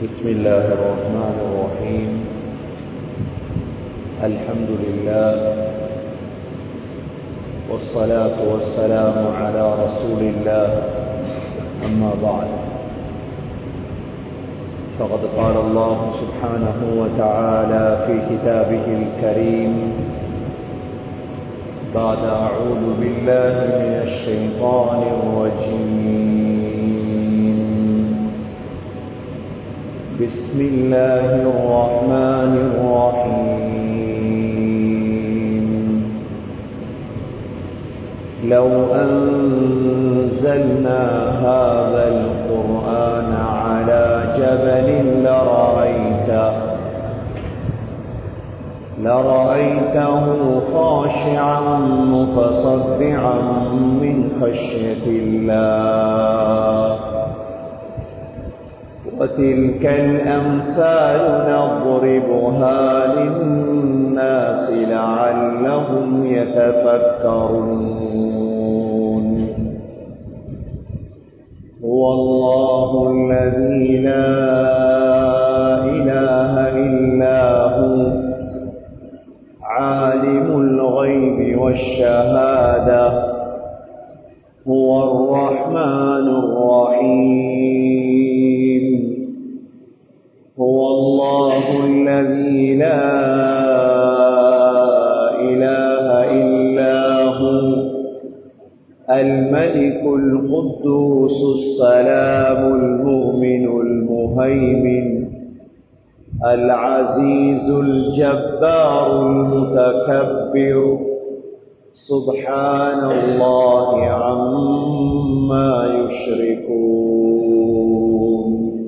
بسم الله الرحمن الرحيم الحمد لله والصلاة والسلام على رسول الله أما بعد فقد قال الله سبحانه وتعالى في كتابه الكريم بعد أعوذ بالله من الشيطان الرجيم بسم الله الرحمن الرحيم لو أنزلنا هذا القرآن على جبل لرأيته لرأيته خاشعا متصدعا من خشية الله وتلك الأمثال نضربها للناس لعلهم يتفكرون هو الله الذي لا إله إلا هو عالم الغيب والشهادة هو الرحمن الرحيم هو الله الذي لا إله إلا هو الملك القدوس السلام المؤمن المهيمن العزيز الجبار المتكبر سبحان الله عما يشركون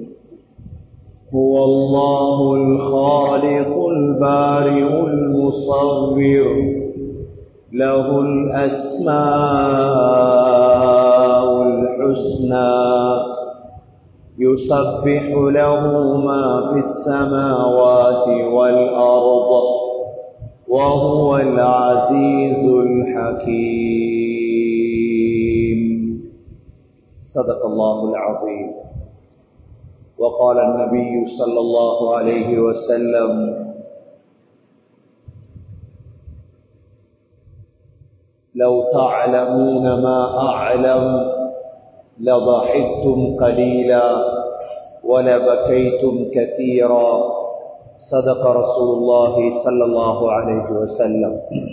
هو الله الخالق البارئ المصور له الأسماء الحسنى يسبح له ما في السماوات والأرض وهو العزيز الحكيم صدق الله العظيم وقال النبي صلى الله عليه وسلم لو تعلمون ما أعلم لضحكتم قليلا ولبكيتم كثيرا صدق رسول الله صلى الله عليه وسلم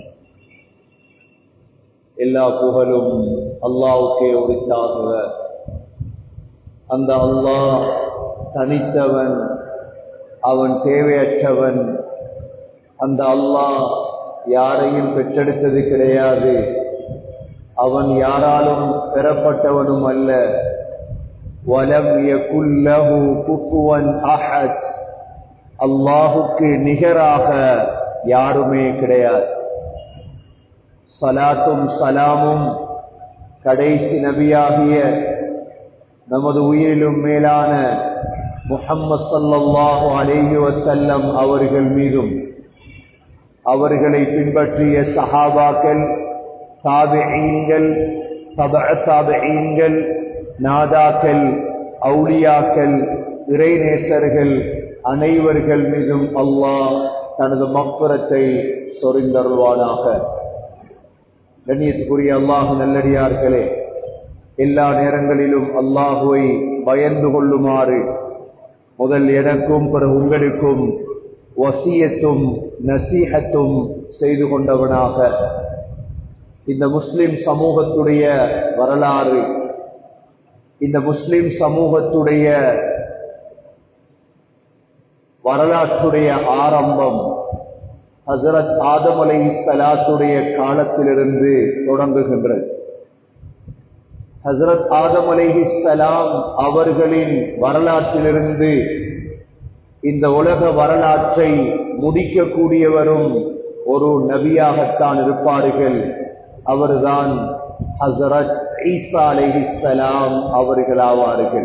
எல்லா புகழும் அல்லாவுக்கே உரித்தாகுவ அந்த அல்லாஹ் தனித்தவன் அவன் தேவையற்றவன் அந்த அல்லாஹ் யாரையும் பெற்றெடுத்தது கிடையாது அவன் யாராலும் பெறப்பட்டவனும் அல்ல வலம் யகுல்லஹு குஃபுவன் அஹத் அல்லாஹுக்கு நிகராக யாருமே கிடையாது சலாத்தும் சலாமும் கடைசி நபியாகிய நமது உயிரிலும் மேலான முஹம்மது சல்லல்லாஹு அலைஹி வசல்லம் அவர்கள் மீதும் அவர்களை பின்பற்றிய சஹாபாக்கள் தாபிஈன்கள் தப தாபிஈன்கள் நாதாக்கள் அவுளியாக்கள் இறைநேசர்கள் அனைவர்கள் மீதும் அல்லாஹ் தனது மக்குரத்தை சொரிந்தருள்வானாக கண்ணியத்துக்குரிய அல்லாஹு நல்லடியார்களே எல்லா நேரங்களிலும் அல்லாஹுவை பயந்து கொள்ளுமாறு முதல் எனக்கும் பிறகு உங்களுக்கும் வசியத்தும் நசீகத்தும் செய்து கொண்டவனாக இந்த முஸ்லிம் சமூகத்துடைய வரலாறு இந்த முஸ்லிம் சமூகத்துடைய வரலாற்றுடைய ஆரம்பம் ஹசரத் ஆதம் அலை சலாத்துடைய காலத்திலிருந்து தொடங்குகின்றது ஹசரத் ஆதம் அலைஹி சலாம் அவர்களின் வரலாற்றிலிருந்து இந்த உலக வரலாற்றை முடிக்கக்கூடியவரும் ஒரு நபியாகத்தான் இருப்பார்கள் அவர்தான் ஹசரத் ஈசா அலைஹிஸ்ஸலாம் அவர்களாவார்கள்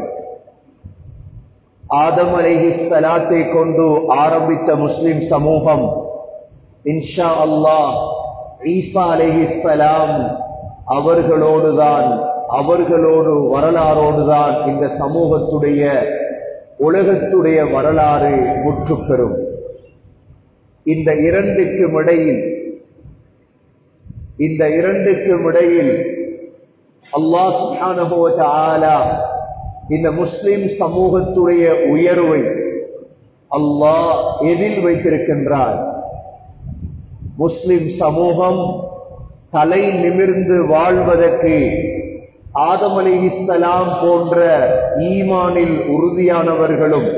ஆதம் அலைஹிஸ்ஸலாத்தை கொண்டு ஆரம்பித்த முஸ்லிம் சமூகம் இன்ஷா அல்லாஹ் ஈசா அலைஹிஸ்ஸலாம் அவர்களோடுதான் அவர்களோடு வரலாறோடுதான் இந்த சமூகத்துடைய உலகத்துடைய வரலாறு முற்றுப்பெறும் இந்த இரண்டுக்கும் இடையில் இந்த இரண்டுக்கும் இடையில் அல்லாஹ் சுப்ஹானஹு வ தஆலா இந்த முஸ்லிம் சமூகத்துடைய உயர்வை அல்லாஹ் எதில் வைத்திருக்கின்றார் முஸ்லிம் சமூகம் தலை நிமிர்ந்து வாழ்வதற்கு ஆதம் அலி இஸ்லாம் போன்ற ஈமானில் உறுதியானவர்களும்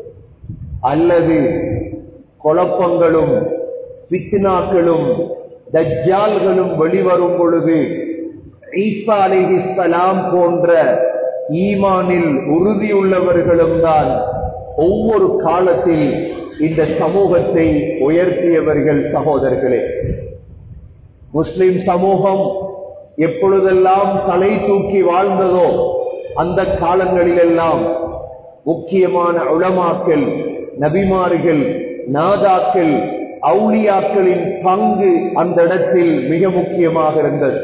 அல்லது குழப்பங்களும் பித்னாக்களும் தஜ்ஜால்களும் வெளிவரும் பொழுது ஈசா அலி இஸ்லாம் போன்ற ஈமானில் உறுதியுள்ளவர்களும் தான் ஒவ்வொரு காலத்தில் இந்த சமூகத்தை உயர்த்தியவர்கள் சகோதரர்களே முஸ்லிம் சமூகம் எப்பொழுதெல்லாம் தலை தூக்கி வாழ்ந்ததோ அந்த காலங்களிலெல்லாம் முக்கியமான உளமாக்கல் நபிமார்கள் நாதாக்கள் அவுளியாக்களின் பங்கு அந்த இடத்தில் மிக முக்கியமாக இருந்தது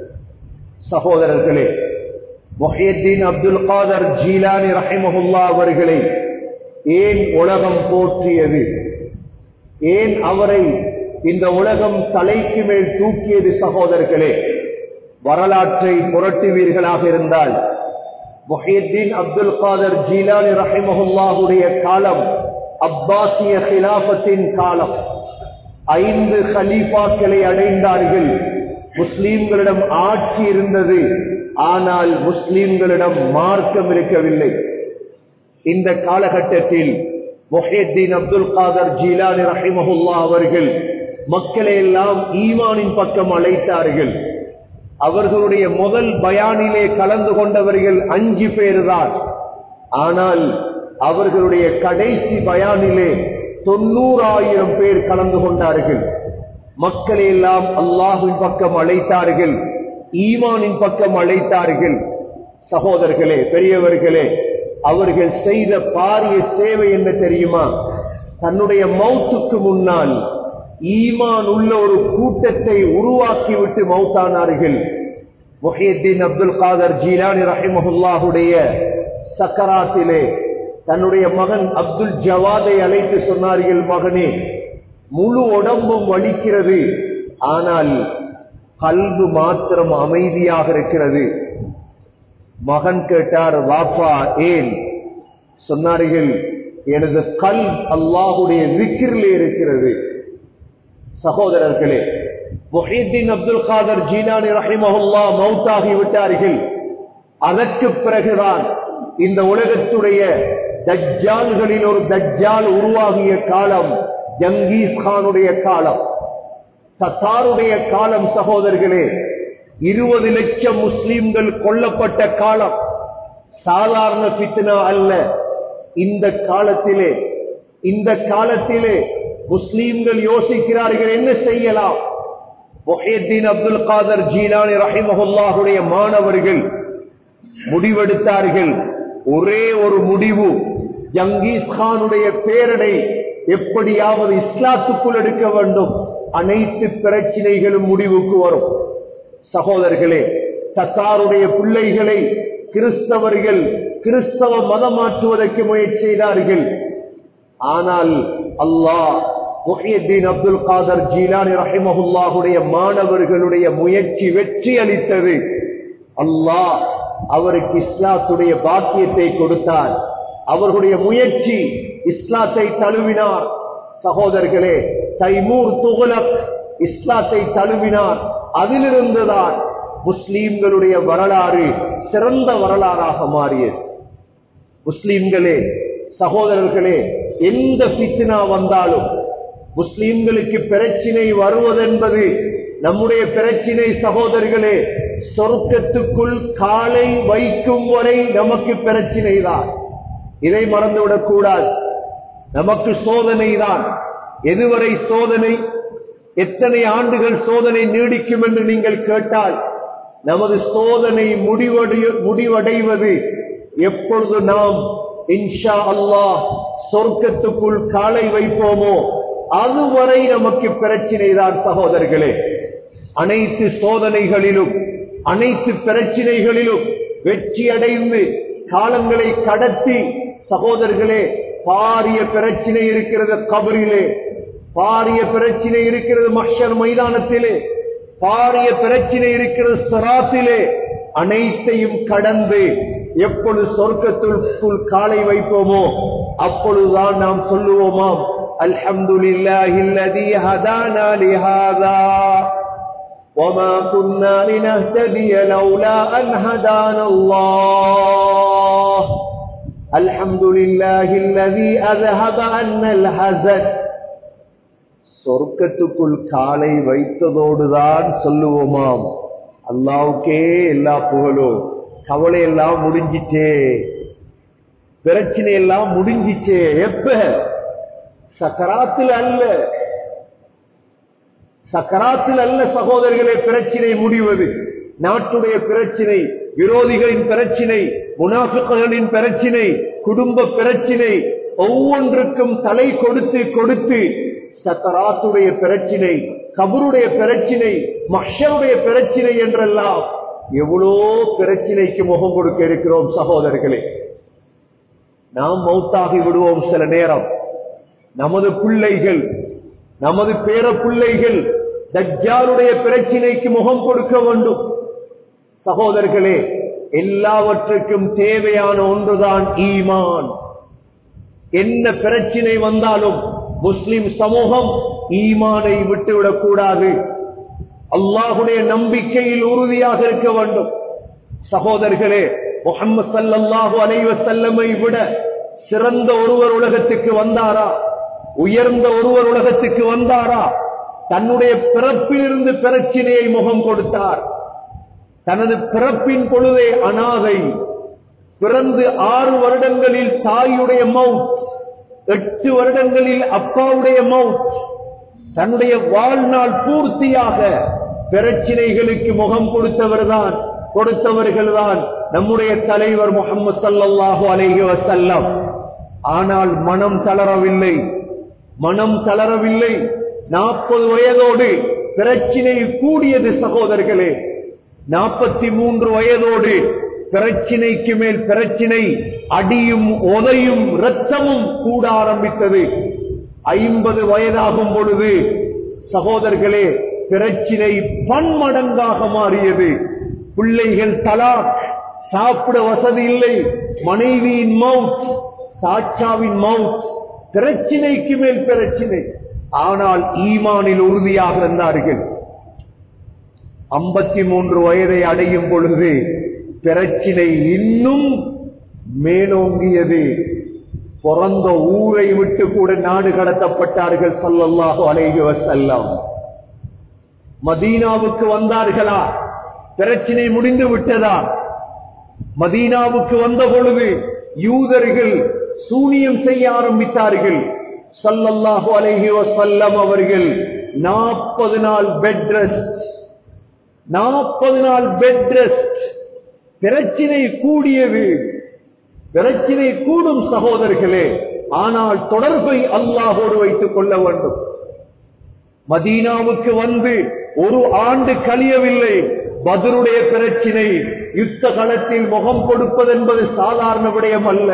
சகோதரர்களே மொஹியத்தீன் அப்துல் காதர் ஜீலானி ரஹிமஹுல்லா அவர்களை ஏன் உலகம் போற்றியது ஏன் அவரை இந்த உலகம் தலைக்கு மேல் தூக்கியது சகோதரர்களே வரலாற்றை புரட்டுவீர்களாக இருந்தால் முஹியத்தீன் அப்துல் காதர் ஜீலானி ரஹிமஹுல்லாவுடைய காலம் அப்பாசிய கிலாபத்தின் காலம் ஐந்து ஹலீஃபாக்களை அடைந்தார்கள் முஸ்லீம்களிடம் ஆட்சி இருந்தது ஆனால் முஸ்லீம்களிடம் மார்க்கம் இருக்கவில்லை இந்த காலகட்டத்தில் மொஹியத்தீன் அப்துல் காதர் ஜீலானி ரஹிமஹுல்லா அவர்கள் மக்களை எல்லாம் ஈமானின் பக்கம் அழைத்தார்கள் அவர்களுடைய முதல் பயானிலே கலந்து கொண்டவர்கள் அஞ்சு பேர் தான் ஆனால் அவர்களுடைய கடைசி பயானிலே தொண்ணூறாயிரம் பேர் கலந்து கொண்டார்கள் மக்களை எல்லாம் அல்லாஹின் பக்கம் அழைத்தார்கள் ஈமானின் பக்கம் அழைத்தார்கள் சகோதரர்களே பெரியவர்களே அவர்கள் செய்த பாரிய சேவை என்ன தெரியுமா தன்னுடைய மௌத்துக்கு முன்னால் ஈமான் உள்ள ஒரு கூட்டத்தை உருவாக்கிவிட்டு மௌத்தானார்கள் முஹியத்தீன் அப்துல் காதர் ஜீலானி ரஹிமஹுல்லாஹுடைய சக்கராத்திலே தன்னுடைய மகன் அப்துல் ஜவாதை அழைத்து சொன்னார்கள் மகனே முழு உடம்பும் வலிக்கிறது ஆனால் கல்வு மாத்திரம் அமைதியாக இருக்கிறது மகன் கேட்டார் வாப்பா ஏன் சொன்னார்கள் எனது கல் அல்லாஹுடைய விக்கிரிலே இருக்கிறது சகோதரர்களே முஹீத்தீன் அப்துல் காதர் ஜீனானி ரஹிமஹுல்லா மௌத்தாகி விட்டார்கள் அதற்கு பிறகுதான் இந்த உலகத்துடைய தஜ்ஜால்களில் ஒரு தஜ்ஜால் உருவாகிய காலம் ஜங்கீஸ் கானுடைய காலம் தத்தாருடைய காலம் சகோதரர்களே இருபது லட்சம் முஸ்லிம்கள் கொல்லப்பட்ட காலம் சாதாரண பித்னா அல்ல இந்த காலத்திலே இந்த காலத்திலே முஸ்லிம்கள் யோசிக்கிறார்கள் என்ன செய்யலாம் முஹியத்தீன் அப்துல் காதர் ஜீலானி ரஹிமஹுல்லாஹுடைய மாணவர்கள் முடிவெடுத்தார்கள் ஒரே ஒரு முடிவு ஜங்கீஸ் கானுடைய பேரடை எப்படியாவது இஸ்லாத்துக்குள் எடுக்க வேண்டும் அனைத்து பிரச்சனைகளும் முடிவுக்கு வரும் சகோதரர்களே தத்தாருடைய பிள்ளைகளை கிறிஸ்தவர்கள் கிறிஸ்தவ மதம் மாற்றுவதற்கு முயற்சி செய்தார்கள் ஆனால் அல்லாஹ் முஹியத்தீன் அப்துல் காதர் ஜீலானி ரஹிமஹுல்லாஹுடைய மாணவர்களுடைய முயற்சி வெற்றி அளித்தது அல்லாஹ் அவருக்கு இஸ்லாத்துடைய பாக்கியத்தை கொடுத்தார் அவர்களுடைய முயற்சி இஸ்லாத்தை தழுவினார் சகோதரர்களே தைமூர் துகுலக் இஸ்லாத்தை தழுவினார் அதிலிருந்துதான் முஸ்லீம்களுடைய வரலாறு சிறந்த வரலாறாக மாறியது முஸ்லீம்களே சகோதரர்களே எந்த பித்னா வந்தாலும் முஸ்லீம்களுக்கு பிரச்சினை வருவதென்பது நம்முடைய பிரச்சினை சகோதரர்களே சொர்க்கத்துக்குள் காலை வைக்கும் வரை நமக்கு பிரச்சினை தான் இதை மறந்துவிடக் கூடாது நமக்கு சோதனை தான் எதுவரை சோதனை எத்தனை ஆண்டுகள் சோதனை நீடிக்கும் என்று நீங்கள் கேட்டால் நமது சோதனை முடிவடைய முடிவடைவது எப்பொழுது நாம் இன்ஷா அல்லாஹ் சொர்க்கத்துக்குள் காலை வைப்போமோ அதுவரை நமக்கு பிரச்சினை தான் சகோதரர்களே அனைத்து சோதனைகளிலும் அனைத்து பிரச்சினைகளிலும் வெற்றி அடைந்து காலங்களை கடத்தி சகோதரர்களே பாரிய பிரச்சனை இருக்கிறது கபரிலே பாரிய பிரச்சனை இருக்கிறது மஷர் மைதானத்திலே பாரிய பிரச்சனை இருக்கிறது சராத்திலே அனைத்தையும் கடந்து எப்பொழுது சொர்க்கத்திற்குள் காலை வைப்போமோ அப்பொழுதுதான் நாம் சொல்லுவோமாம் அல்ஹம்துலில்லாஹி அல்லதி ஹதானா லிஹாதா وما كنا لنهتدي لولا أن هدانا الله الحمد لله الذي أذهب عنا الحزن சொர்க்கத்துக்குள் காலை வைத்ததோடுதான் சொல்லுவோமாம் அல்லாவுக்கே எல்லா புகழும் கவலை எல்லாம் முடிஞ்சிச்சே பிரச்சனை எல்லாம் முடிஞ்சிச்சே எப்ப சக்கராத்தில் அல்ல சக்கராத்தில் அல்ல சகோதரர்களே பிரச்சனை முடிவது நாட்டுடைய பிரச்சனை விரோதிகளின் பிரச்சனை முனாஃபிகளின் பிரச்சனை குடும்ப பிரச்சனை ஒவ்வொன்றுக்கும் தலை கொடுத்து கொடுத்து சக்கராத்துடைய பிரச்சனை கபருடைய பிரச்சனை மஷருடைய பிரச்சனை என்றெல்லாம் எவ்வளோ பிரச்சனைக்கு முகம் கொடுக்க இருக்கிறோம் சகோதரர்களே நாம் மௌத்தாகி விடுவோம் சில நேரம் நமது பிள்ளைகள் நமது பேர பிள்ளைகள் தஜ்ஜாலுடைய பிரச்சினைக்கு முகம் கொடுக்க வேண்டும் சகோதரர்களே எல்லாவற்றுக்கும் தேவையான ஒன்றுதான் ஈமான் என்ன பிரச்சினை வந்தாலும் முஸ்லிம் சமூகம் ஈமானை விட்டுவிடக் கூடாது அல்லாஹுடைய நம்பிக்கையில் உறுதியாக இருக்க வேண்டும் சகோதரர்களே முகமது சல்லாஹூ அலைவ செல்லமை விட சிறந்த ஒருவர் உலகத்துக்கு வந்தாரா உயர்ந்த ஒருவர் உலகத்துக்கு வந்தாரா தன்னுடைய பிறப்பிலிருந்து பிரச்சினையை முகம் கொடுத்தார் தனது பிறப்பின் பொழுதே அனாதை பிறந்து ஆறு வருடங்களில் தாயுடைய மவுத் எட்டு வருடங்களில் அப்பாவுடைய மவுத் தன்னுடைய வாழ்நாள் பூர்த்தியாக பிரச்சினைகளுக்கு முகம் கொடுத்தவர்தான் கொடுத்தவர்கள்தான் நம்முடைய தலைவர் முகமது சல்லாஹூ அலைஹி வசல்லம் ஆனால் மனம் தளரவில்லை மனம் தளரவில்லை நாற்பது வயதோடு பிரச்சினை கூடியது சகோதரர்களே நாற்பத்தி மூன்று வயதோடு பிரச்சினைக்கு மேல் பிரச்சினை அடியும் உதையும் இரத்தமும் கூட ஆரம்பித்தது ஐம்பது வயதாகும் பொழுது சகோதரர்களே பிரச்சினை பன்மடங்காக மாறியது பிள்ளைகள் தலாக் சாப்பிட வசதி இல்லை மனைவியின் மவுத் சாட்சாவின் மவுத் பிரச்சினைக்கு மேல் பிரச்சினை ஆனால் ஈமானில் உறுதியாக இருந்தார்கள் ஐம்பத்தி மூன்று வயதை அடையும் பொழுது பிரச்சினை இன்னும் மேலோங்கியது பிறந்த ஊரை விட்டு கூட நாடு கடத்தப்பட்டார்கள் சல்லல்லாஹு அலைஹி வஸல்லம் மதீனாவுக்கு வந்தார்களா பிரச்சினை முடிந்து விட்டதா மதீனாவுக்கு வந்த பொழுது யூதர்கள் சூனியம் செய்ய ஆரம்பித்தார்கள் சல்லல்லாஹு அலைஹி வஸல்லம் அவர்கள் நாற்பது நாள் பெட் ரெஸ்ட் நாற்பது நாள் பெட் ரெஸ்ட் பிரச்சினை கூடியது பிரச்சினை கூடும் சகோதரர்களே ஆனால் தொடர்பை அல்லாஹோடு வைத்துக் கொள்ள வேண்டும் மதீனாவுக்கு வந்து ஒரு ஆண்டு கழியவில்லை பதிலுடைய பிரச்சினை யுத்த களத்தில் முகம் கொடுப்பது என்பது சாதாரண விடயம் அல்ல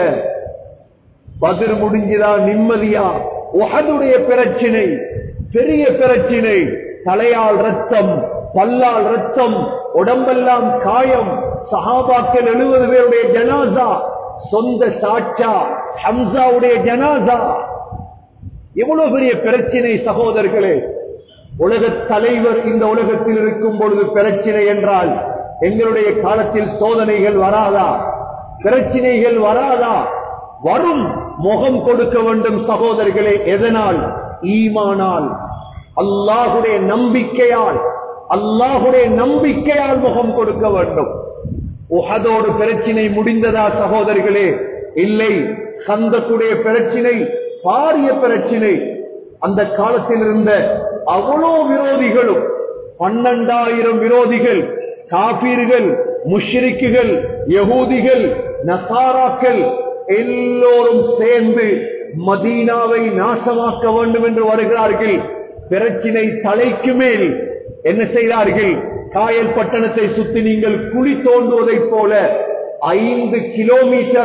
பதில் முடிஞ்சுதா நிம்மதியா உகதுடைய பிரச்சினை பெரிய பிரச்சினை தலையால் ரத்தம் பல்லால் ரத்தம் உடம்பெல்லாம் காயம் சஹாபாக்கள் எழுபது பேருடைய ஜனாசா சொந்த சாட்சா ஹம்சாவுடைய ஜனாசா எவ்வளவு பெரிய பிரச்சினை சகோதரர்களே உலக தலைவர் இந்த உலகத்தில் இருக்கும் பொழுது பிரச்சினை என்றால் எங்களுடைய காலத்தில் சோதனைகள் வராதா பிரச்சினைகள் வராதா வரும் முகம் கொடுக்க வேண்டும் சகோதரர்களே எதனால் ஈமானால் அல்லாஹுடைய நம்பிக்கையால் அல்லாஹுடைய நம்பிக்கையால் முகம் கொடுக்க வேண்டும் உஹதோடு பிரச்சினை முடிந்ததா சகோதரிகளே இல்லை சந்தக்குடைய பிரச்சினை பாரிய பிரச்சினை அந்த காலத்தில் இருந்த அவ்வளோ விரோதிகளும் பன்னெண்டாயிரம் விரோதிகள் காபீர்கள் முஷ்ரிக்குகள் யகூதிகள் நசாராக்கள் எல்லோரும் சேர்ந்து மதீனாவை நாசமாக்க வேண்டும் என்று வருகிறார்கள் பிரச்சினை தலைக்கு மேல் என்ன செய்தார்கள் காயல் பட்டணத்தை சுத்தி நீங்கள் குழி தோண்டுவதைப் போல ஐந்து கிலோமீட்டர்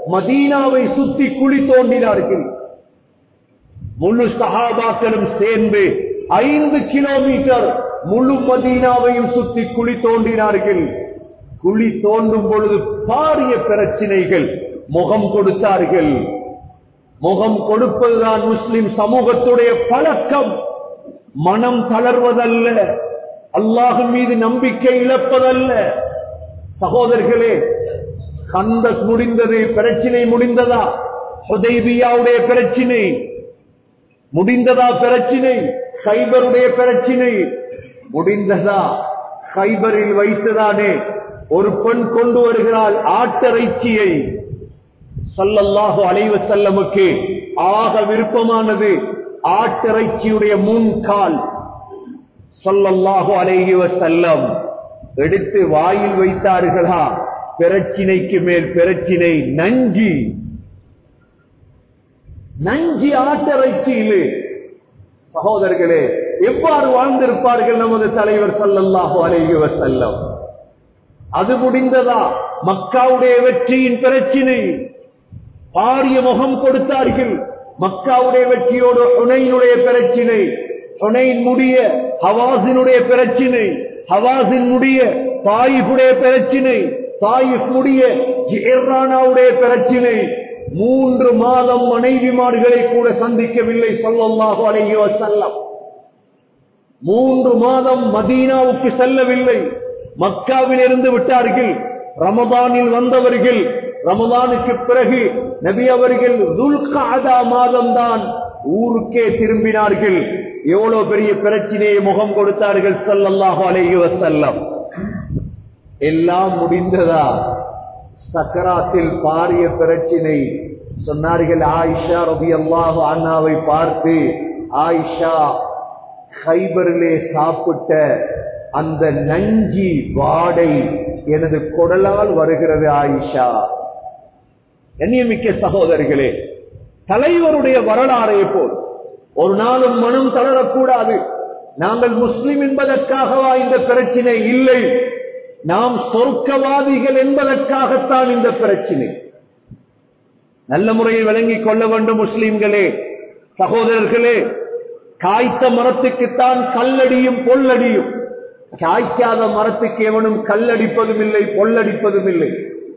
மதீனாவை சுத்தி குழி தோண்டினார்கள் முழு சகாபாக்களும் சேர்ந்து ஐந்து கிலோமீட்டர் முழு மதீனாவையும் சுத்தி குழி தோண்டினார்கள் குழி தோண்டும் பொழுது பாரிய பிரச்சனைகள் முகம் கொடுத்தார்கள் முகம் கொடுப்பதுதான் முஸ்லிம் சமூகத்துடைய பழக்கம் மனம் தளர்வதல்ல அல்லாஹ் மீது நம்பிக்கை இழப்பதல்ல சகோதரர்களே கந்த முடிந்தது பிரச்சினை முடிந்ததா ஹுதைபியாவுடைய பிரச்சினை முடிந்ததா பிரச்சினை சைபருடைய பிரச்சினை முடிந்ததா சைபரில் வைத்துதானே ஒரு பெண் கொண்டு வருகிறாள் ஆட்டிறைச்சியை சல்லல்லாஹு அலைவ செல்லமுக்கு ஆக விருப்பமானது ஆட்டிறைச்சியுடைய முன்கால் சல்லல்லாஹு அலைவ செல்லம் எடுத்து வாயில் வைத்தார்களா பிரச்சினைக்கு மேல் பிரச்சினை நஞ்சி நஞ்சி ஆட்டிறைச்சியிலே சகோதரர்களே எவ்வாறு வாழ்ந்திருப்பார்கள் நமது தலைவர் சல்லல்லாஹு அலைஹி வஸல்லம் அது முடிந்ததா மக்காவுடைய வெற்றியின் பிரச்சினை பாரிய முகம் கொடுத்தார்கள் மக்காவுடைய வெற்றியோடு ஹுனைனுடைய பிரச்சினை ஹுனைன் முடிய ஹவாசினுடைய பிரச்சினை ஹவாசின் முடிய தாயிஃபுடைய பிரச்சினை தாயிஃப் முடிய ஜிஹ்ரானாவுடைய பிரச்சினை மூன்று மாதம் மனைவிமார்களை கூட சந்திக்கவில்லை சொல்லல்லாஹு அலைஹி வஸல்லம் மூன்று மாதம் மதீனாவுக்கு செல்லவில்லை மக்காவில் இருந்து விட்டார்கள் ரமதானில் வந்தவர்கள் ரமதானுக்கு பிறகு நபி அவர்கள் துல்காதா மாதம்தான் ஊருக்கே திரும்பினார்கள் எவ்வளவு பெரிய பிரச்சனையை முகம் கொடுத்தார்கள் ஸல்லல்லாஹு அலைஹி வஸல்லம் எல்லாம் முடிந்ததா சக்கராத்தில் பாரிய பிரச்சினை சொன்னார்கள் ஆயிஷா ரபி அல்லாஹு அண்ணாவை பார்த்து ஆயிஷா ஹைபரிலே சாப்பிட்ட அந்த நஞ்சி வாடை எனது குடலால் வருகிறது ஆயிஷா கண்ணியமிக்க சகோதரிகளே தலைவருடைய வரலாறை போல் ஒரு நாளும் மனம் தளரக்கூடாது நாங்கள் முஸ்லிம் என்பதற்காகவா இந்த பிரச்சினை இல்லை நாம் சொர்க்கவாதிகள் என்பதற்காகத்தான் இந்த பிரச்சினை நல்ல முறையில் விளங்கிக் கொள்ள வேண்டும் முஸ்லிம்களே சகோதரர்களே காய்த்த மரத்துக்குத்தான் கல்லடியும் பொல்லடியும் காய்க்காத மரத்துக்கு எவனும் கல்லடிப்பதும் இல்லை பொல்லடிப்பதும் இல்லை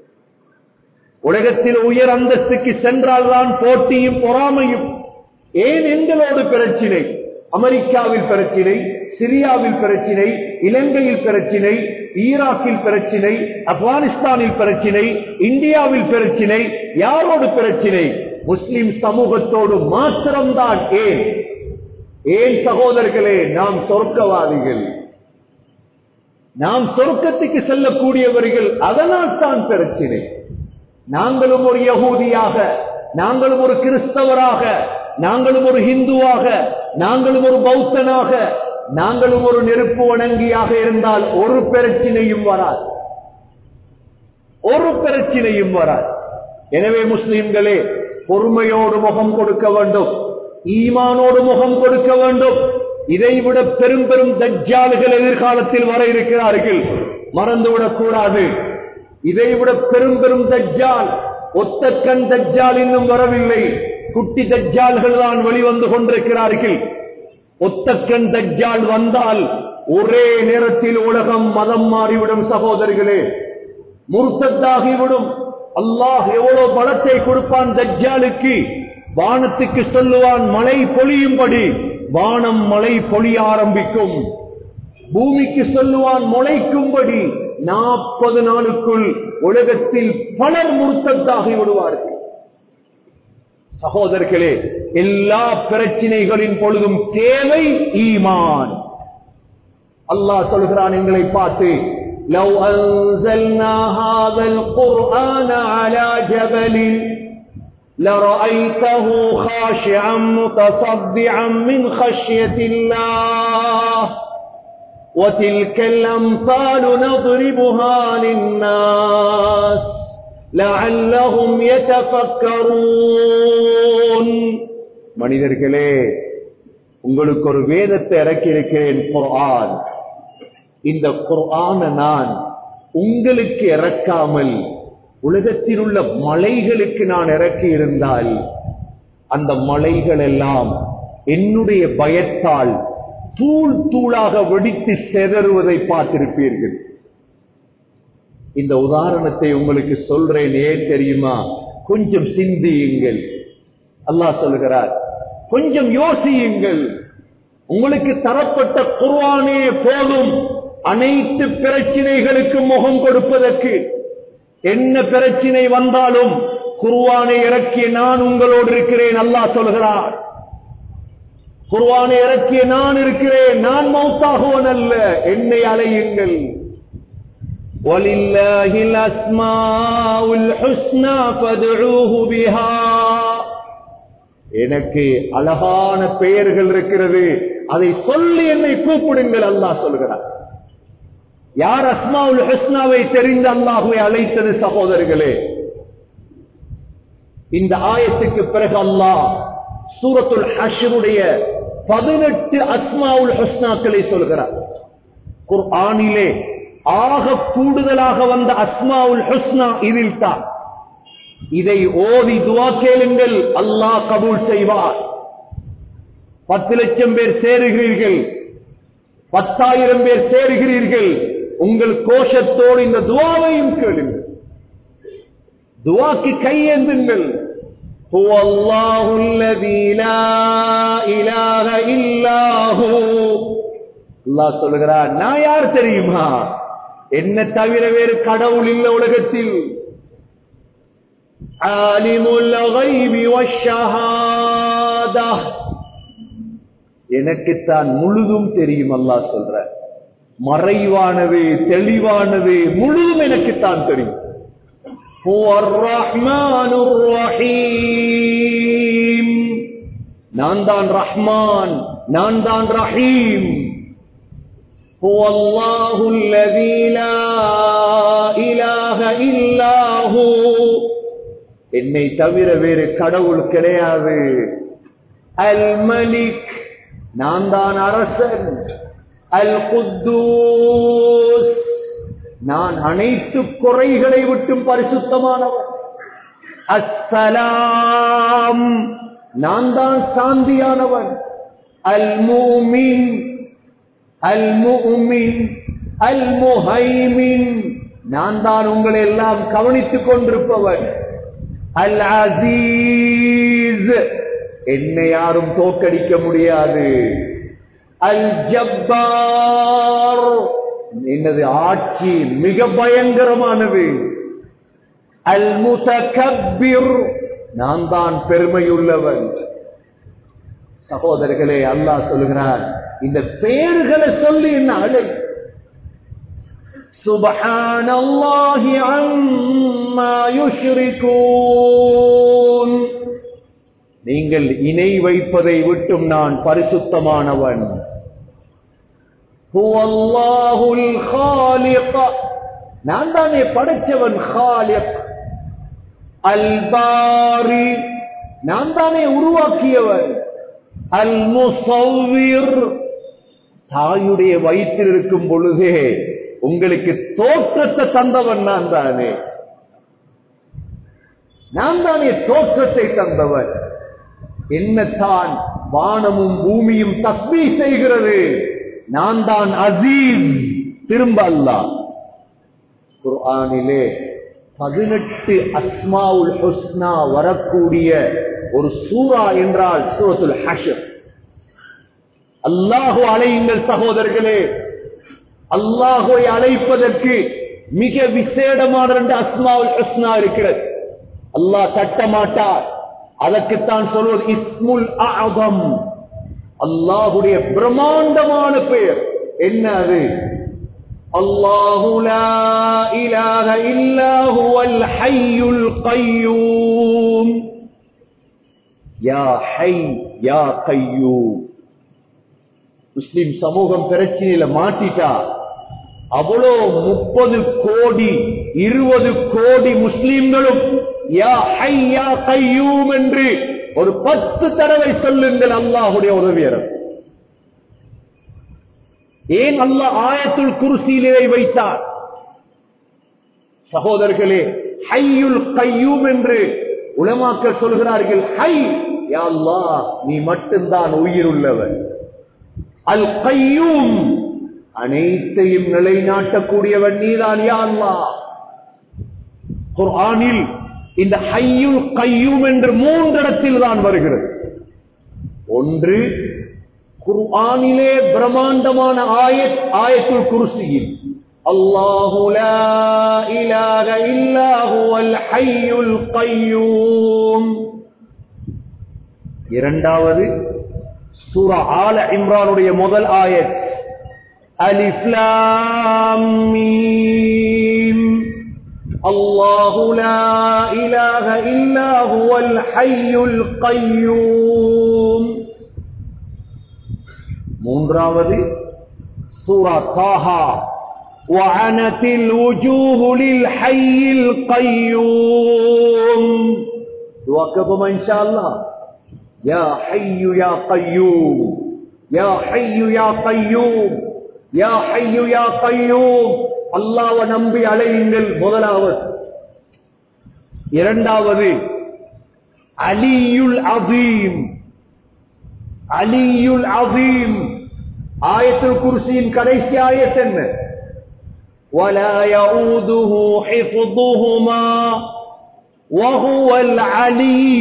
உலகத்தில் உயர் அந்தஸ்துக்கு சென்றால்தான் போட்டியும் பொறாமையும் ஏன் எங்களோடு பிரச்சினை அமெரிக்காவில் பிரச்சினை சிரியாவில் பிரச்சினை இலங்கையில் பிரச்சினை ஈராக்கில் பிரச்சினை ஆப்கானிஸ்தானில் பிரச்சினை இந்தியாவில் பிரச்சினை யாரோடு பிரச்சினை முஸ்லிம் சமூகத்தோடு மாத்திரம்தான் ஏன் ஏன் சகோதரர்களே நாம் சொர்க்கவாதிகள் நாம் சொர்க்கத்துக்கு செல்லக்கூடியவர்கள் அதனால் தான் பிரச்சினை நாங்களும் ஒரு யகூதியாக நாங்களும் ஒரு கிறிஸ்தவராக நாங்களும் ஒரு ஹிந்துவாக நாங்களும் ஒரு பௌத்தனாக நாங்களும் ஒரு நெருப்பு வணங்கியாக இருந்தால் ஒரு பிரச்சினையும் வராது ஒரு பிரச்சினையும் வராது எனவே முஸ்லிம்களே பொறுமையோடு முகம் கொடுக்க வேண்டும் ஈமானோடு முகம் கொடுக்க வேண்டும் இதைவிட பெரும் பெரும் தஜ்ஜால்கள் எதிர்காலத்தில் வர இருக்கிறார்கள் மறந்துவிடக் கூடாது இதைவிட பெரும் பெரும் தஜ்ஜால் ஒத்த கண் தஜ்ஜால் இன்னும் வரவில்லை குட்டி தஜ்ஜால்கள் தான் வெளிவந்து கொண்டிருக்கிறார்கள் ஒத்த கண் தஜ்ஜால் வந்தால் ஒரே நேரத்தில் உலகம் மதம் மாறிவிடும் சகோதரிகளே முர்த்தத்தாகிவிடும் அல்லாஹ் எவ்வளவு பலத்தை கொடுப்பான் தஜ்ஜாலுக்கு வானத்துக்கு சொல்லுவான் மழை பொழியும்படி வானம் மழை பொழிய ஆரம்பிக்கும் பூமிக்கு சொல்லுவான் முளைக்கும்படி நாற்பது நாளுக்குள் உலகத்தில் பலர் முருத்தத்தாகி விடுவார்கள் சகோதரர்களே எல்லா பிரச்சினைகளின் பொழுதும் தேவை ஈமான் அல்லாஹ் சொல்கிறான் எங்களை பார்த்து لو أنزلنا هذا القرآن على جبل لرأيته خاشعا متصدعا من خشية الله وتلك الأمثال نضربها للناس لعلهم يتفكرون மனிதர்களே உங்களுக்கு ஒரு வேதத்தை இறக்கியிருக்கிறேன் குர்ஆன் இந்த குர்ஆன நான் உங்களுக்கு இறக்காமல் உலகத்தில் உள்ள மலைகளுக்கு நான் இறக்கி இருந்தால் அந்த மலைகள் எல்லாம் என்னுடைய பயத்தால் தூள் தூளாக வெடித்து செதறுவதை பார்த்திருப்பீர்கள் இந்த உதாரணத்தை உங்களுக்கு சொல்றேன் ஏன் தெரியுமா கொஞ்சம் சிந்தியுங்கள் அல்லாஹ் சொல்கிறார் கொஞ்சம் யோசியுங்கள் உங்களுக்கு தரப்பட்ட குர்ஆனே போதும் அனைத்து பிரச்சனைகளுக்கு முகம் கொடுப்பதற்கு என்ன பிரச்சனை வந்தாலும் குர்ஆனை இறக்கிய நான் உங்களோடு இருக்கிறேன் அல்லாஹ் சொல்கிறார் குர்ஆனை இறக்கிய நான் இருக்கிறேன் நான் மௌத்தாகுவன் அல்ல என்னை அலையுங்கள் ولله الأسماء الحسنى فادعوه بها எனக்கு அழகான பெயர்கள் இருக்கிறது அதை சொல்லி என்னை கூப்பிடுங்கள் அல்லாஹ் சொல்கிறார் யார் அஸ்மாவுல் ஹஸ்னாவை தெரிந்து அல்லாஹுவை அழைத்தது சகோதரர்களே இந்த ஆயத்துக்கு பிறகு அல்லாஹ் சூரத்துல் ஹஷருடைய பதினெட்டு அஸ்மாவுல் ஹஸ்னாக்களை சொல்கிறார் குர்ஆனிலே ஆக கூடுதலாக வந்த அஸ்மாவுல் ஹுஸ்னா இதில் தான் இதை ஓதி துவா கேளுங்கள் அல்லாஹ் கபூல் செய்வார் பத்து லட்சம் பேர் சேருகிறீர்கள் பத்தாயிரம் பேர் சேருகிறீர்கள் உங்கள் கோஷத்தோடு இந்த துவாவையும் கேளுங்கள் துவாக்கு கையேந்துங்கள் هو الله الذي لا إله إلا هو அல்லாஹ் சொல்லுகிறார் நான் யார் தெரியுமா என்ன தவிர வேறு கடவுள் இல்ல உலகத்தில் ஆலிமுல் கைபி வஷ்ஷஹாதா எனக்குத்தான் முழுதும் தெரியும் அல்லாஹ் சொல்ற மறைவானது தெளிவானது முழுதும் எனக்குத்தான் தெரியும் هو الرحمن الرحيم நான் தான் ரஹ்மான் நான் தான் ரஹீம் هو الله الذي لا إله إلا هو என்னை தவிர வேறு கடவுள் கிடையாது அல் மலிக் நான் தான் அரசன் அல் குத்தூஸ் நான் அனைத்து குறைகளை விட்டும் பரிசுத்தமானவன் அஸ்ஸலாம் நான் தான் சாந்தியானவன் அல் மூமின் அல் முஹ்மின் அல் முஹைமின் நான் தான் உங்களை எல்லாம் கவனித்துக் கொண்டிருப்பவன் அல் அசீஸ் என்னை யாரும் தோக்கடிக்க முடியாது அல் ஜப்பார் என்னது ஆட்சி மிக பயங்கரமானது அல் முதகப்பிர் நான் தான் பெருமையுள்ளவன் சகோதரர்களே அல்லாஹ் சொல்கிறார் இந்த பெயர்களை சொல்லி என்ன அழை سبحان الله عما يشركون நீங்கள் இணை வைப்பதை விட்டும் நான் பரிசுத்தமானவன் هو الله الخالق நான் தானே படைச்சவன் خالق الباري நான் தானே உருவாக்கியவன் அல் முசவ்விர் தாயுடைய வயிற்றில் இருக்கும் பொழுதே உங்களுக்கு தோற்றத்தை தந்தவன் நான் தானே நான் தானே தோற்றத்தை தந்தவன் என்னத்தான் வானமும் பூமியும் தஸ்மீ செய்கிறது நான் தான் அசீஸ் திரும்ப அல்லா குர்ஆனிலே பதினெட்டு அஸ்மாவுல் ஹுஸ்னா வரக்கூடிய ஒரு சூரா என்றால் சூரத்துல் ஹஷர் அல்லாஹு அலையுங்கள் சகோதரர்களே அல்லாஹுவை அழைப்பதற்கு மிக விசேடமான ரெண்டு அஸ்மாவுல் ஹுஸ்னா இருக்கிறது அல்லாஹ் தட்ட மாட்டார் அதற்குத்தான் சொல்வது இஸ்முல் அஅதம் அல்லாஹுடைய பிரம்மாண்டமான பெயர் என்ன அது அல்லாஹு லா இலாஹ இல்லா ஹுவல் ஹய்யுல் கய்யூம் யா ஹை யா கய்யூம் முஸ்லிம் சமூகம் பிரச்சனையில மாட்டிட்டா அவ்வளோ முப்பது கோடி இருபது கோடி முஸ்லிம்களும் யா ஹை யா கையூம் என்று ஒரு பத்து தடவை சொல்லுங்கள் அல்லாஹுடைய உதவியர் ஏன் அல்லாஹ் ஆயத்துல் குருசியிலே வைத்தார் சகோதரர்களே ஹையுல் கையூம் என்று உலமாக்கள் சொல்கிறார்கள் ஹை யா அல்லாஹ் நீ மட்டும்தான் உயிர் உள்ளவர் அல் கையூம் அனைத்தையும் நிலைநாட்டக்கூடியவன் நீதான் யா அல்லாஹ் குர்ஆனில் இந்த ஹையுல் கையூம் என்று மூன்றிடத்தில் தான் வருகிறது ஒன்று குர்ஆனிலே பிரம்மாண்டமான ஆயத் ஆயத்துல் குர்சியில் அல்லாஹு லா இலாஹ இல்லா ஹுவல் ஹய்யுல் கையூம் இரண்டாவது சூரா ஆல இம்ரானுடைய முதல் ஆயத் அலிஃப் லாம் மீம் அல்லாஹு லா இலாஹ இல்லா ஹுவல் ஹய்யுல் கையூம் மூன்றாவது சூரா தாஹா وعنت الوجوه للحي القيوم توقفوا ان شاء الله يا حي يا قيوم يا حي يا قيوم يا حي يا قيوم அல்லாஹ்வை நம்பி அலையுங்கள் முதலாவது இரண்டாவது அலியுல் அதீம் அலியுல் அதீம் ஆயத்துல் குர்சியின் கடைசி ஆயத் என்ன ولا يؤوده حفظهما وهو العلي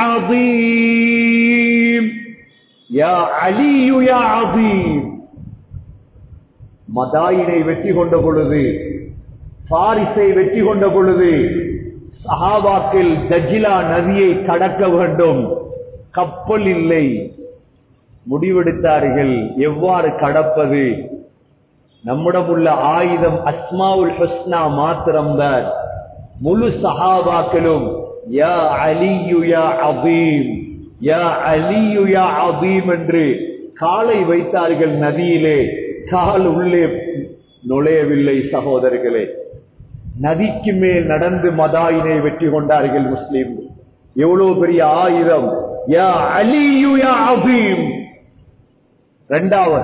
العظيم يا علي يا عظيم மதாயினை வெற்றி கொண்ட பொழுது பாரிஸை வெற்றி கொண்ட பொழுது சஹாபாக்கில் தஜிலா நதியை கடக்க வேண்டும் கப்பல் இல்லை முடிவெடுத்தார்கள் எவ்வாறு கடப்பது நம்மிடம் உள்ள ஆயுதம் அஸ்மாவுல் ஹுஸ்னா மாத்திரம்தான் முழு சஹாபாக்களும் யா அலியு யா அதீம் யா அலியு யா அதீம் என்று காலை வைத்தார்கள் நதியிலே கால் உள்ளே நுழையவில்லை சகோதரர்களே நதிக்கு மேல் நடந்து மதாயினை வெற்றி கொண்டார்கள் முஸ்லீம் எவ்வளவு பெரிய ஆயுதம் யா அலியு யா அதீம் இரண்டாவது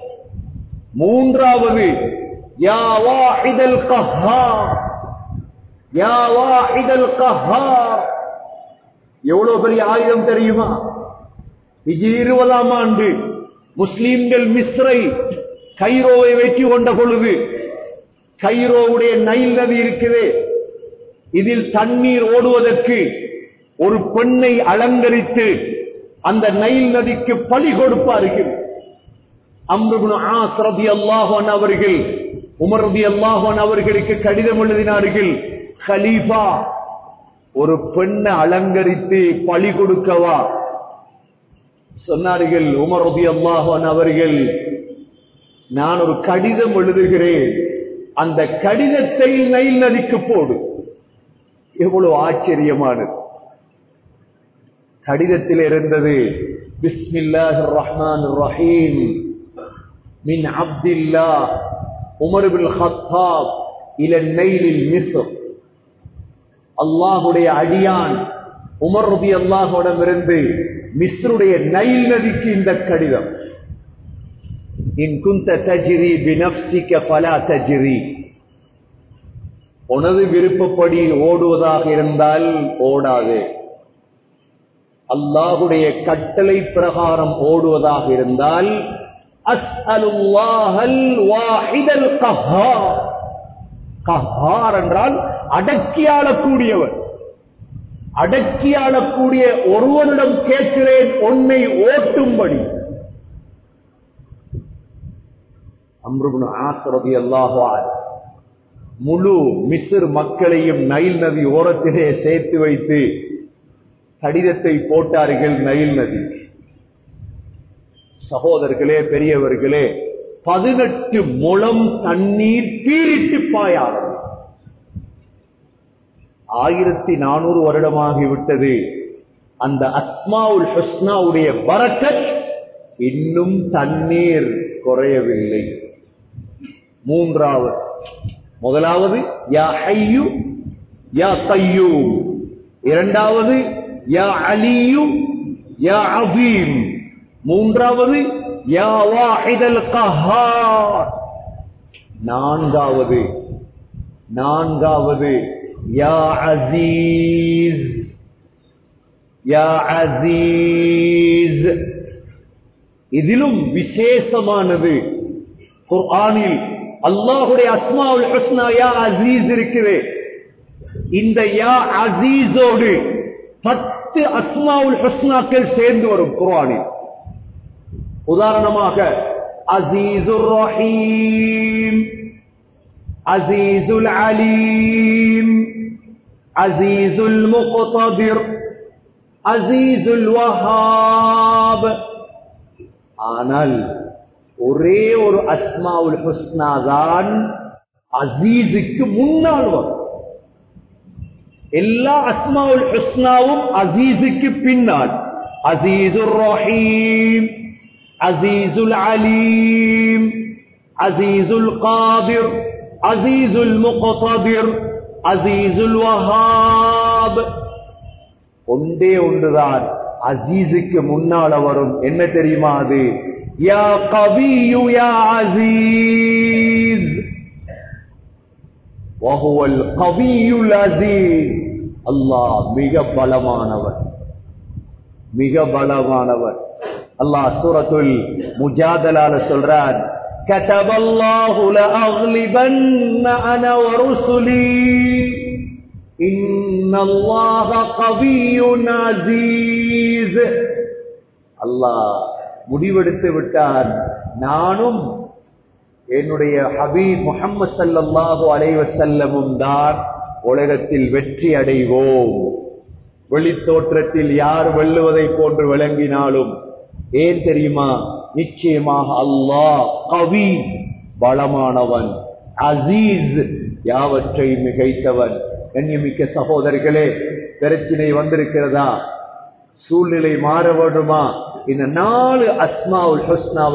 மூன்றாவது யா வாஹிதல் கஹார் யா வாஹிதல் கஹார் எவ்வளவு பெரிய ஆயுதம் தெரியுமா இது இருபதாம் ஆண்டு முஸ்லீம்கள் மிஸ்ரை கைரோவை வெற்றி கொண்ட பொழுது கைரோவுடைய நைல் நதி இருக்குது இதில் தண்ணீர் ஓடுவதற்கு ஒரு பெண்ணை அலங்கரித்து அந்த நைல் நதிக்கு பலி கொடுப்பார்கள் அம்ருபுன் ஆஸ் ரதி அல்லாஹான் அவர்கள் உமர் ரதி அல்லாஹான் அவர்களுக்கு கடிதம் எழுதினார்கள் ஹலீஃபா ஒரு பெண்ணை அலங்கரித்து பழி கொடுக்கவா சொன்னார்கள் உமர் ரதி அல்லாஹான் அவர்கள் நான் ஒரு கடிதம் எழுதுகிறேன் அந்த கடிதத்தை நைல் நதிக்கு போடு எவ்வளவு ஆச்சரியமானது கடிதத்தில் இருந்தது பிஸ்மில்லாஹ் ரஹ்மான் ரஹீம் من عبد الله عمر بن الخطاب الى النيل المصر அல்லாஹுடைய அடியான் உமர் ரபி அல்லாஹோடமிருந்து மிஸ்ருடைய நைல் நதிக்கு இந்த கடிதம் இன் குந்த தஜிரி பினப்சிக்க பலா தஜிரி உனது விருப்பப்படி ஓடுவதாக இருந்தால் ஓடாது அல்லாஹுடைய கட்டளை பிரகாரம் ஓடுவதாக இருந்தால் அஸ்அலுல்லாஹல் வாஹிதல் கஹார் கஹார் என்றால் அடக்கியாளக்கூடியவர் அடக்கியாளக்கூடிய ஒருவனிடம் கேட்கிறேன் உன்னை ஓட்டும்படி அம்ருபுன் ஆசரதி அல்லாஹால் முழு மிஸ்ர் மக்களையும் நைல் நதி ஓரத்திலே சேர்த்து வைத்து கடிதத்தை போட்டார்கள் நைல் நதி சகோதரர்களே பெரியவர்களே பதினெட்டு முழம் தண்ணீர் பீரிட்டு பாயாரம் ஆயிரத்தி நானூறு வருடமாகிவிட்டது அந்த அஸ்மாவுல் ஹஸ்னாவுடைய பரக்கத் இன்னும் தண்ணீர் குறையவில்லை மூன்றாவது முதலாவது யா ஹையு யா கையூம் இரண்டாவது யா அலியு யா அபீம் மூன்றாவது யா வாஹிதல் கஹார் நான்காவது நான்காவது யா அசீஸ் யா அசீஸ் இதிலும் விசேஷமானது குர்ஆனில் அல்லாஹுடைய அஸ்மாவுல் ஹுஸ்னா யா அசீஸ் இருக்குது இந்த யா அசீஸோடு பத்து அஸ்மாவுல் ஹுஸ்னாக்கள் சேர்ந்து வரும் குர்ஆனில் உதாரணமாக அசீசுர் ரஹீம் அசீசுல் அலீம் அசீசுல் முக்ததிர் அசீசுல் வஹாப் ஆனால் ஒரே ஒரு அஸ்மாவுல் ஹுஸ்னா தான் அசீஸுக்கு முன்னால் வரும் எல்லா அஸ்மாவுல் ஹுஸ்னாவும் அசீஸுக்கு பின்னால் அசீசுர் ரஹீம் அசீசுல் அலீம் அசீசுல் காதிர் அசீசுல் முகததிர் அசீசுல் வஹாப் ஒன்றே ஒன்றுதான் அசீஸுக்கு முன்னால வரும் என்ன தெரியுமா அது யா கவியு யா அசீஸ் وهو القوي العزيز அல்லாஹ் மிக பலமானவர் மிக பலமானவர் அல்லாஹ் சூரத்துல் முஜாதலால சொல்றார் كتب الله لأغلبن أنا ورسلي إن الله قوي عزيز அல்லாஹ் முடிவெடுத்து விட்டார் நானும் என்னுடைய ஹபீப் முகம்மது சல்லல்லாஹு அலைவசல்லமும் தான் உலகத்தில் வெற்றி அடைவோம் வெளித்தோற்றத்தில் யார் வெல்லுவதை போன்று விளங்கினாலும் ஏன் தெரியுமா நிச்சயமாக அல்லாஹ் கவி பலமானவன் அசீஸ் யாவற்றை மிகைத்தவன் கண்ணியமிக்க சகோதரிகளே பிரச்சினை வந்திருக்கிறதா சூழ்நிலை மாற வேண்டுமா இந்த நாலு அஸ்மாவுல் ஹுஸ்னா